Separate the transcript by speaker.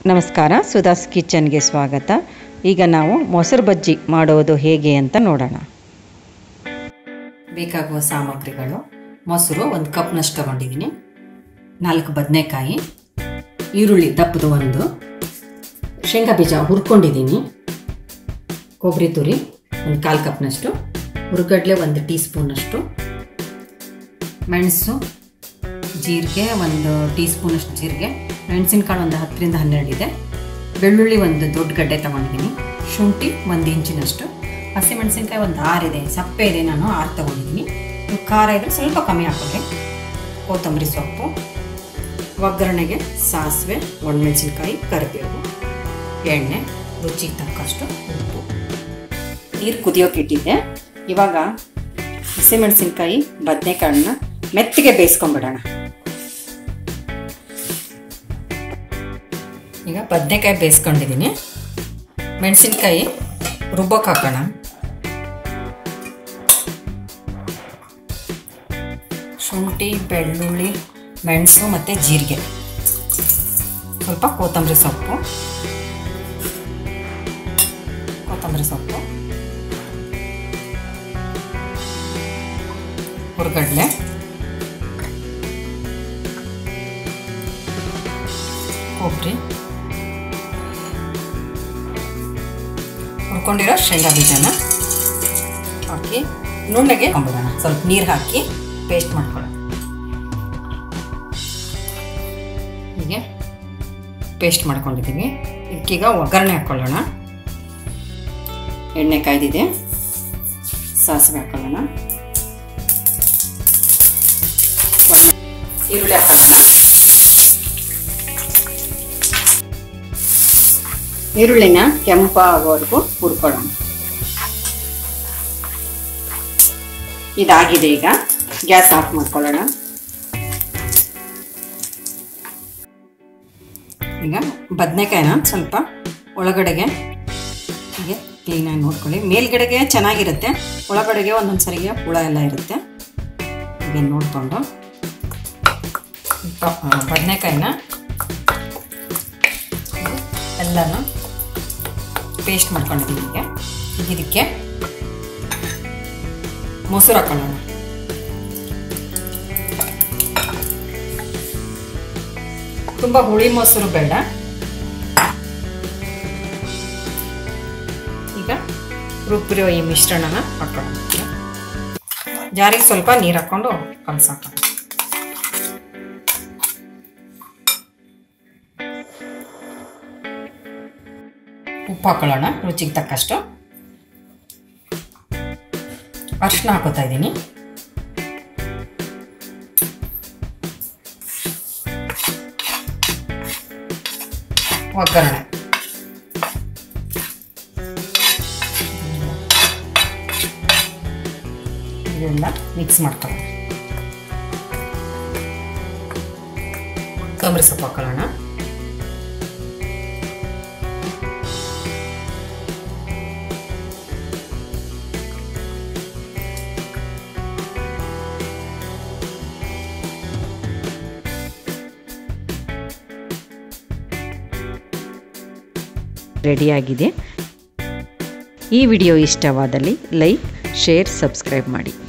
Speaker 1: ನಮಸ್ಕಾರ ಸುಧಾಸ್ ಕಿಚನ್ಗೆ ಸ್ವಾಗತ ಈಗ ನಾವು ಮೊಸರು ಬಜ್ಜಿ ಮಾಡೋದು ಹೇಗೆ ಅಂತ ನೋಡೋಣ
Speaker 2: ಬೇಕಾಗುವ ಸಾಮಗ್ರಿಗಳು ಮೊಸರು ಒಂದು ಕಪ್ನಷ್ಟು ತಗೊಂಡಿದ್ದೀನಿ ನಾಲ್ಕು ಬದನೆಕಾಯಿ ಈರುಳ್ಳಿ ದಪ್ಪದು ಒಂದು ಶೇಂಗಾ ಬೀಜ ಹುರ್ಕೊಂಡಿದ್ದೀನಿ ಕೊಬ್ಬರಿ ತುರಿ ಒಂದು ಕಾಲು ಕಪ್ನಷ್ಟು ಹುರ್ಗಡ್ಲೆ ಒಂದು ಟೀ ಸ್ಪೂನಷ್ಟು ಮೆಣಸು ಜೀರಿಗೆ ಒಂದು ಟೀ ಸ್ಪೂನಷ್ಟು ಜೀರಿಗೆ ಮೆಣಸಿನ್ಕಾಳು ಒಂದು ಹತ್ತರಿಂದ ಹನ್ನೆರಡು ಇದೆ ಬೆಳ್ಳುಳ್ಳಿ ಒಂದು ದೊಡ್ಡ ಗಡ್ಡೆ ತಗೊಂಡಿದ್ದೀನಿ ಶುಂಠಿ ಒಂದು ಇಂಚಿನಷ್ಟು ಹಸಿಮೆಣಸಿನ್ಕಾಯಿ ಒಂದು ಆರಿದೆ ಸಪ್ಪೆ ಇದೆ ನಾನು ಆರು ತಗೊಂಡಿದ್ದೀನಿ ನೀವು ಖಾರ ಇದ್ರೆ ಸ್ವಲ್ಪ ಕಮ್ಮಿ ಹಾಕೊಳ್ಳಿ ಕೊತ್ತಂಬರಿ ಸೊಪ್ಪು ಒಗ್ಗರಣೆಗೆ ಸಾಸಿವೆ ಒಣಮೆಣಸಿನ್ಕಾಯಿ ಕರಿಬೇವು ಎಣ್ಣೆ ರುಚಿಗೆ ತಕ್ಕಷ್ಟು ಉಪ್ಪು ನೀರು ಕುದಿಯೋಕೆ ಇಟ್ಟಿದ್ದೆ ಇವಾಗ ಹಸಿಮೆಣಸಿನ್ಕಾಯಿ ಬದನೆಕಾಳನ್ನ ಮೆತ್ತಗೆ ಬೇಯಿಸ್ಕೊಂಬಿಡೋಣ ಈಗ ಬದನೆಕಾಯಿ ಬೇಯಿಸ್ಕೊಂಡಿದ್ದೀನಿ ಮೆಣಸಿನ್ಕಾಯಿ ರುಬ್ಬಕ್ಕೆ ಹಾಕೋಣ ಶುಂಠಿ ಬೆಳ್ಳುಳ್ಳಿ ಮೆಣಸು ಮತ್ತು ಜೀರಿಗೆ ಸ್ವಲ್ಪ ಕೊತ್ತಂಬರಿ ಸೊಪ್ಪು ಕೊತ್ತಂಬರಿ ಸೊಪ್ಪು ಹುರ್ಗಡ್ಲೆ ಕೊಬ್ಬರಿ ಹುರ್ಕೊಂಡಿರೋ ಶೇಂಗಾ ಬೀಜನ ಹಾಕಿ ನುಣ್ಣಗೆ ಕೊಂಬಿಡೋಣ ಸ್ವಲ್ಪ ನೀರು ಹಾಕಿ ಪೇಸ್ಟ್ ಮಾಡ್ಕೊಳ್ಳೋಣ ಹೀಗೆ ಪೇಸ್ಟ್ ಮಾಡ್ಕೊಂಡಿದ್ದೀವಿ ಇದಕ್ಕೀಗ ಒಗ್ಗರಣೆ ಹಾಕ್ಕೊಳ್ಳೋಣ ಎಣ್ಣೆ ಕಾಯ್ದಿದೆ ಸಾಸಿವೆ ಹಾಕೊಳ್ಳೋಣ ಈರುಳ್ಳಿ ಹಾಕೊಳ್ಳೋಣ ಈರುಳ್ಳಿನ ಕೆಂಪಾಗೋವರೆಗೂ ಹುರ್ಕೊಳ್ಳೋಣ ಇದಾಗಿದೆ ಈಗ ಗ್ಯಾಸ್ ಆಫ್ ಮಾಡ್ಕೊಳ್ಳೋಣ ಈಗ ಬದನೆಕಾಯಿನ ಸ್ವಲ್ಪ ಒಳಗಡೆಗೆ ಹೀಗೆ ಕ್ಲೀನಾಗಿ ನೋಡ್ಕೊಳ್ಳಿ ಮೇಲ್ಗಡೆಗೆ ಚೆನ್ನಾಗಿರುತ್ತೆ ಒಳಗಡೆಗೆ ಒಂದೊಂದು ಸರಿಗೆ ಹುಳ ಎಲ್ಲ ಇರುತ್ತೆ ಹೀಗೆ ನೋಡಿಕೊಂಡು ಬದನೆಕಾಯಿನ ಎಲ್ಲನೂ ಪೇಸ್ಟ್ ಮಾಡ್ಕೊಂಡಿದ್ದೀವಿ ಈಗ ಈಗ ಇದಕ್ಕೆ ಮೊಸರು ಹಾಕೊಳ್ಳೋಣ ತುಂಬ ಹುಳಿ ಮೊಸರು ಬೇಡ ಈಗ ರುಬ್ಬಿರೋ ಈ ಮಿಶ್ರಣನ ಹಾಕೊಳ್ಳೋಣ ಜಾರಿಗೆ ಸ್ವಲ್ಪ ನೀರು ಹಾಕ್ಕೊಂಡು ಕಲಸಾಕೋಣ ಉಪ್ಪು ಹಾಕೊಳ್ಳೋಣ ರುಚಿಗೆ ತಕ್ಕಷ್ಟು ಅರಿಶಿನ ಹಾಕೋತಾ ಇದ್ದೀನಿ ಒಗ್ಗರಣೆ ಇದೆಲ್ಲ ಮಿಕ್ಸ್ ಮಾಡ್ಕೊಳ್ಳೋಣ ಕೊತ್ತಂಬರಿ ಸೊಪ್ಪು ಹಾಕೊಳ್ಳೋಣ
Speaker 1: ರೆಡಿಯಾಗಿದೆ ಈ ವಿಡಿಯೋ ಇಷ್ಟವಾದಲ್ಲಿ ಲೈಕ್ ಶೇರ್ ಸಬ್ಸ್ಕ್ರೈಬ್ ಮಾಡಿ